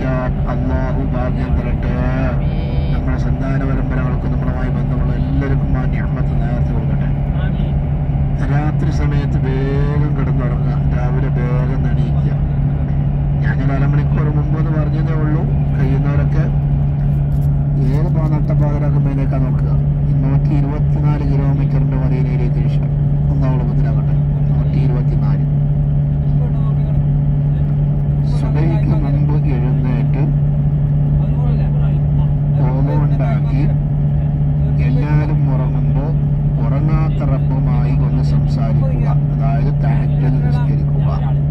ജീവിക്കാൻ അള്ളാഹു ഭാഗ്യം തരട്ടെ നമ്മുടെ സന്താന പരമ്പരകൾക്കും നമ്മളുമായി ബന്ധമുള്ള എല്ലാവർക്കും ആ ഞാമത്ത് നേരത്തെ കൊടുക്കട്ടെ രാത്രി സമയത്ത് വേഗം കിടന്നുറങ്ങുക രാവിലെ വേഗം എണീക്കുക ഞാൻ അരമണിക്കൂർ മുമ്പ് എന്ന് പറഞ്ഞതേ ഉള്ളൂ കഴിയുന്നവരൊക്കെ ഏത് പോ നട്ടപ്പാതിരാക്കുമ്പോഴേക്കാ നോക്കുക നൂറ്റി ഇരുപത്തിനാല് കിലോമീറ്ററിന്റെ മദീനയിലേക്ക് ഇഷ്ടം ഒന്നാവള് മുതലാകട്ടെ നൂറ്റി ഇരുപത്തിനാല് സുബൈക്ക് മുമ്പ് എഴുന്നേറ്റ് ഓവുണ്ടാക്കി എല്ലാവരും ഉറങ്ങുമ്പോൾ ഉറങ്ങാത്ത റബ്ബുമായി ഒന്ന് സംസാരിക്കുക അതായത് തഹജ്ജുദ് നിസ്കരിക്കുക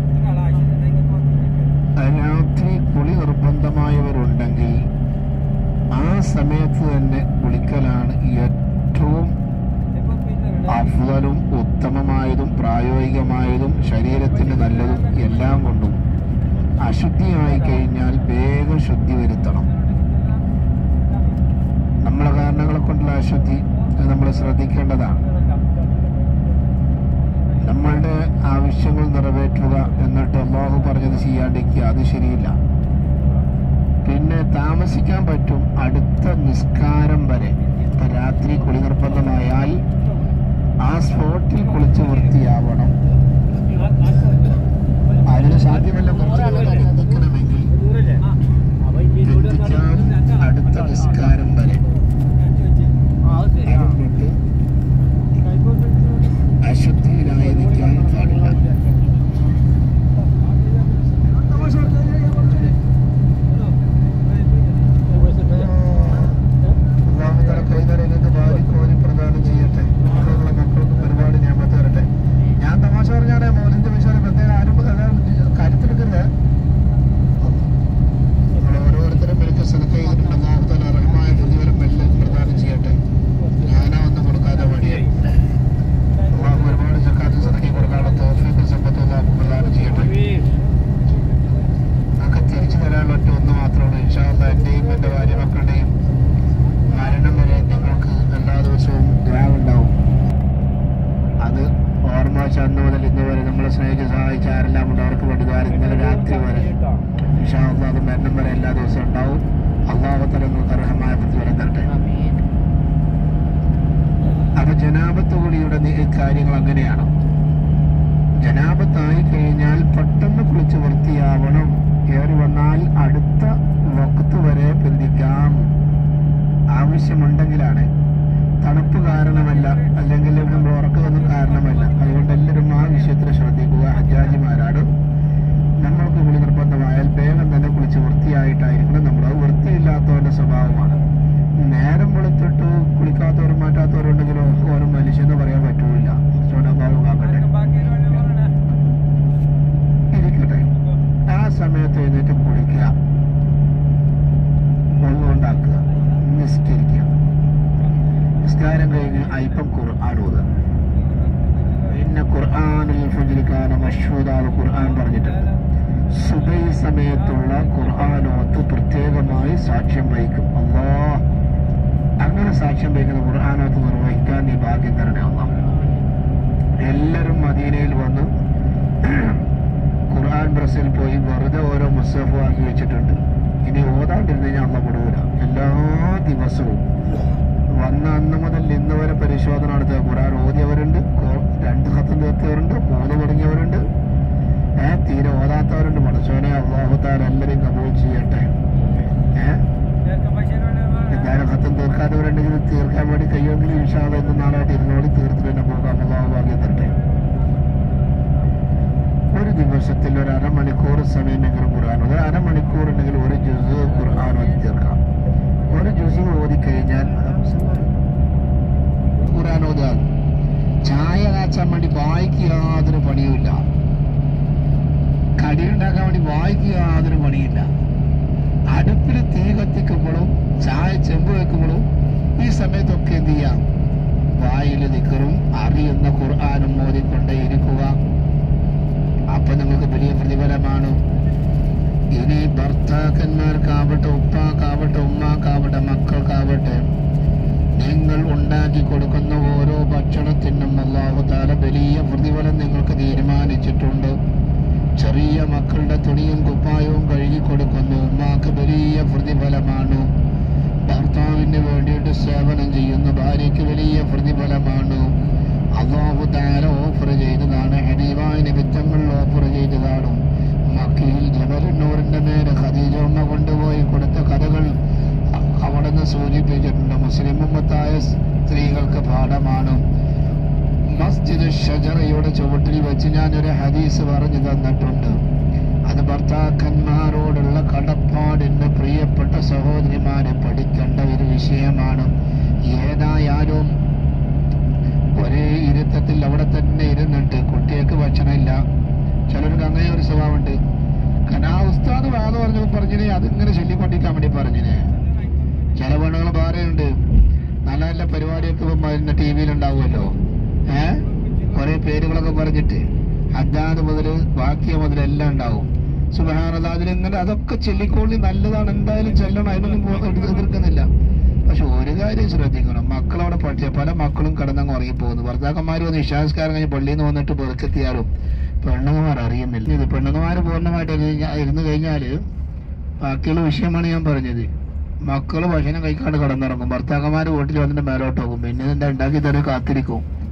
രാത്രി കുളി നിർബന്ധമായവരുണ്ടെങ്കിൽ ആ സമയത്ത് തന്നെ കുളിക്കലാണ് ഏറ്റവും അഫ്വലും ഉത്തമമായതും പ്രായോഗികമായതും ശരീരത്തിന് നല്ലതും എല്ലാം കൊണ്ടും അശുദ്ധിയായി കഴിഞ്ഞാൽ വേഗം ശുദ്ധി വരുത്തണം നമ്മളെ കാരണങ്ങളെ കൊണ്ടുള്ള അശുദ്ധി അത് നമ്മൾ ശ്രദ്ധിക്കേണ്ടതാണ് നമ്മളുടെ ആവശ്യങ്ങൾ നിറവേറ്റുക എന്നിട്ട് അള്ളാഹു പറഞ്ഞത് ചെയ്യാണ്ടിരിക്കുക അത് ശരിയില്ല പിന്നെ താമസിക്കാൻ പറ്റും അടുത്ത നിസ്കാരം വരെ ഇപ്പൊ രാത്രി കുളി നിർബന്ധമായാൽ ആ സ്പോട്ടിൽ കുളിച്ച് വൃത്തിയാവണം അതിന് സാധ്യമല്ല കുറച്ച് നേരം ചിന്തിക്കണമെങ്കിൽ ചിന്തിക്കാൻ അടുത്ത നിസ്കാരം വരെ അതും വിട്ട് അശുദ്ധിയിലായി നിൽക്കാൻ പാടില്ല അള്ളാഹുതല കൈതരങ്ങൾക്ക് ഭാര്യക്കോരി പ്രദാനം ചെയ്യട്ടെ മക്കളുള്ള മക്കൾക്ക് ഒരുപാട് ഞാമത്ത് തരട്ടെ ഞാൻ തമാശ പറഞ്ഞാണ് മോലിന്റെ വിഷയം പ്രത്യേകം ആരും കാര്യത്തിലെടുക്കരുത് നമ്മൾ ഓരോരുത്തരും എനിക്ക് സ്ഥലത്ത് ചെയ്തിട്ടുണ്ട് അള്ളാഹുതല അർഹമായ പ്രതിഫലം എല്ലാം പ്രദാനം ചെയ്യട്ടെ ഞാനാ ഒന്നും കൊടുക്കാതെ വഴിയായി അള്ളാഹു ഒരുപാട് സക്കാത്ത് സദക്കി കൊടുക്കാനുള്ള തോഫീക്ക് സമ്പത്ത് അള്ളാഹു പ്രദാനം ചെയ്യട്ടെ നമുക്ക് തിരിച്ചു തരാനുള്ള ഒറ്റ ഒന്ന് മാത്രമാണ് ഇൻഷാല്ല എൻ്റെയും എൻ്റെ ഭാര്യ മക്കളുടെയും മരണം വരെ നിങ്ങൾക്ക് എല്ലാ ദിവസവും ദ്രാവുണ്ടാവും അത് ഓർമ്മ വെച്ച അന്ന് മുതൽ ഇന്ന് വരെ നമ്മളെ സ്നേഹിച്ച് സഹായിച്ച ആരെല്ലാം ഉണ്ട് അവർക്ക് വേണ്ടി ദ്വാരം ഇന്നലെ രാത്രി വരെ ഇൻഷാല്ല അത് മരണം വരെ എല്ലാ ദിവസവും ഉണ്ടാവും അള്ളാഹത്തല നിങ്ങൾക്ക് അർഹമായ പ്രതിഫലം തരട്ടെ അപ്പൊ ജനാപത്ത് കൂടിയുടെ നി- കാര്യങ്ങൾ അങ്ങനെയാണ് ജനാപത്തായി കഴിഞ്ഞാൽ പെട്ടെന്ന് കുളിച്ച് വൃത്തിയാവണം കയറി വന്നാൽ അടുത്ത വക്കത്ത് വരെ ബന്ധിക്കാം ആവശ്യമുണ്ടെങ്കിലാണ് തണുപ്പ് കാരണമല്ല അല്ലെങ്കിൽ നമ്മൾ ഉറക്കമൊന്നും കാരണമല്ല അതുകൊണ്ട് എല്ലാവരും ആ വിഷയത്തിൽ ശ്രദ്ധിക്കുക ഹജ്ജാജിമാരാണ് നമ്മൾക്ക് കുളി നിർബന്ധമായാൽ വേഗം തന്നെ കുളിച്ച് വൃത്തിയായിട്ടായിരിക്കണം നമ്മൾ അത് വൃത്തിയില്ലാത്തവന്റെ സ്വഭാവമാണ് നേരം വെളുത്തിട്ട് കുളിക്കാത്തവരും മാറ്റാത്തവരുണ്ടെങ്കിലോ ഓരോ മനുഷ്യന്ന് പറയാൻ പറ്റൂല സ്വഭാവം ആകട്ടെ ഇരിക്കട്ടെ ആ സമയത്ത് എഴുന്നേറ്റ് കുളിക്കുക വെള്ളം ഉണ്ടാക്കുക നിസ്കരിക്കുക നിസ്കാരം കഴിഞ്ഞ് അല്പം ഖുർആൻ ഓതുക പിന്നെ ഖുർആാനിൽ ഫജിരിക്കാന മഷൂദാണ് ഖുർആൻ പറഞ്ഞിട്ടുണ്ട് സുബൈ സമയത്തുള്ള ഖുർആാനോത്ത് പ്രത്യേകമായി സാക്ഷ്യം വഹിക്കും അള്ളാ അങ്ങനെ സാക്ഷ്യം വഹിക്കുന്ന ഖുർആാനോത്ത് നിർവഹിക്കാൻ നീ ഭാഗ്യം തരണേ അള്ളാ എല്ലാവരും മദീനയിൽ വന്ന് ഖുർആൻ പ്രസിൽ പോയി വെറുതെ ഓരോ മുസഫ് ആക്കി വെച്ചിട്ടുണ്ട് ഇനി ഓതാണ്ടിരുന്ന് കഴിഞ്ഞാൽ അള്ള വിടൂല എല്ലാ ദിവസവും വന്ന അന്ന് മുതൽ ഇന്ന് വരെ പരിശോധന നടത്തിയ ഖുർആൻ ഓതിയവരുണ്ട് കോ- രണ്ട് ഹത്തം തീർത്തവരുണ്ട് മൂന്ന് തുടങ്ങിയവരുണ്ട് ഏ തീരെ ഓതാത്തവരുണ്ട് പടച്ചോനെ അള്ളാഹുത്താൻ എല്ലാവരെയും കബൂൾ ചെയ്യട്ടെ ഏഹ് എന്തായാലും ഹത്തം തീർക്കാത്തവരുണ്ടെങ്കിൽ തീർക്കാൻ വേണ്ടി കഴിയുമെങ്കിൽ ഇൻഷാല്ല ഇന്ന് നാളായിട്ട് ഇരുന്നോടി തീർത്തിട്ട് തന്നെ പോകാം അള്ളാഹു ഭാഗ്യം തരട്ടെ ഒരു ദിവസത്തിൽ ഒരു അരമണിക്കൂർ സമയമെങ്കിലും ഖുർആൻ ഒരു അരമണിക്കൂർ ഉണ്ടെങ്കിൽ ഒരു ജുസ് ഖുർആൻ ഓതി തീർക്കാം ഒരു ജുസ് ഓതി കഴിഞ്ഞാൽ ഖുർആൻ ഓതുക ചായ കാച്ചാൻ വേണ്ടി വായിക്ക് യാതൊരു പണിയുമില്ല കടി ഉണ്ടാക്കാൻ വേണ്ടി വായിക്ക് യാതൊരു പണിയില്ല അടുപ്പിൽ തീ കത്തിക്കുമ്പോഴും ചായ ചെമ്പ് വെക്കുമ്പോഴും ഈ സമയത്തൊക്കെ എന്ത് ചെയ്യാം വായിൽ നിക്കറും അറിയുന്ന ഖുർആാനും മോദിക്കൊണ്ടേ ഇരിക്കുക അപ്പൊ നമുക്ക് വലിയ പ്രതിഫലമാണ് ഇനി ഭർത്താക്കന്മാർക്കാവട്ടെ ഉപ്പാക്കാവട്ടെ ഉമ്മാക്കാവട്ടെ മക്കൾക്കാവട്ടെ നിങ്ങൾ ഉണ്ടാക്കി കൊടുക്കുന്ന ഓരോ ഭക്ഷണത്തിനും അള്ളാഹു താല വലിയ പ്രതിഫലം നിങ്ങൾക്ക് തീരുമാനിച്ചിട്ടുണ്ട് ചെറിയ മക്കളുടെ തുണിയും കുപ്പായവും കഴുകി കൊടുക്കുന്നു ഉമ്മാക്ക് സേവനം ചെയ്യുന്ന ഭാര്യയ്ക്ക് വലിയ പ്രതിഫലമാണ് അള്ളാഹു താര ഓഫർ ചെയ്തതാണ് ഹബീബായ നിമിത്തങ്ങൾ ഓഫർ ചെയ്തതാണ് മക്കയിൽ ജബലുന്നൂറിന്റെ മേലെ ഖദീജ ഉമ്മ കൊണ്ടുപോയി കൊടുത്ത കഥകൾ അ- അവിടുന്ന് സൂചിപ്പിച്ചിട്ടുണ്ട് മുസ്ലിം ഉമ്മത്തായ സ്ത്രീകൾക്ക് പാഠമാണ് മസ്ജിദ് ഷജറയുടെ ചുവട്ടിൽ വെച്ച് ഞാനൊരു ഹദീസ് പറഞ്ഞു തന്നിട്ടുണ്ട് അത് ഭർത്താക്കന്മാരോടുള്ള കടപ്പാടിന്റെ പ്രിയപ്പെട്ട സഹോദരിമാരെ പഠിക്കേണ്ട ഒരു വിഷയമാണ് ഏതായാലും ഒരേ ഇരുത്തത്തിൽ അവിടെ തന്നെ ഇരുന്നിട്ട് കുട്ടികൾക്ക് ഭക്ഷണമില്ല ചിലർക്ക് അങ്ങനെ ഒരു സ്വഭാവമുണ്ട് കാരണം ആ ഉസ്താദ് വാദം പറഞ്ഞു പറഞ്ഞിനെ അതിങ്ങനെ ചൊല്ലിക്കൊണ്ടിരിക്കാൻ വേണ്ടി പറഞ്ഞിനെ ചില പെണ്ണുകൾ പറയുന്നുണ്ട് നല്ല നല്ല പരിപാടിയൊക്കെ ഇപ്പം വരുന്ന ടി വിയിലുണ്ടാവുമല്ലോ ഏ കുറെ പേരുകളൊക്കെ പറഞ്ഞിട്ട് അജാദ് മുതൽ വാക്യ മുതൽ എല്ലാം ഉണ്ടാവും സുബഹാനത അതിലിങ്ങനെ അതൊക്കെ ചൊല്ലിക്കൊള്ളി നല്ലതാണ് എന്തായാലും ചെല്ലണം അതിനൊന്നും പോ- എതിർ- എതിർക്കുന്നില്ല പക്ഷെ ഒരു കാര്യം ശ്രദ്ധിക്കണം മക്കളവിടെ പഠിച്ച പല മക്കളും കിടന്നങ്ങ് ഉറങ്ങിപ്പോകുന്നു ഭർത്താക്കന്മാർ വന്ന് വിശ്വാസക്കാരൻ കഴിഞ്ഞ് പള്ളിയിൽ നിന്ന് വന്നിട്ട് പെറുക്കെത്തിയാലും പെണ്ണുങ്ങന്മാർ അറിയുന്നില്ല ഇത് പെണ്ണുങ്ങന്മാർ പൂർണ്ണമായിട്ട് ഇരുന്ന് ഇരുന്ന് കഴിഞ്ഞാൽ ബാക്കിയുള്ള വിഷയമാണ് ഞാൻ പറഞ്ഞത് മക്കള് ഭക്ഷണം കഴിക്കാണ്ട് കിടന്നിറങ്ങും ഭർത്താക്കന്മാർ വീട്ടിൽ വന്നിട്ട് മേലോട്ട് പോകും പിന്നെ എന്താ ഉണ്ടാക്കി തരും കാത്തിരിക്കും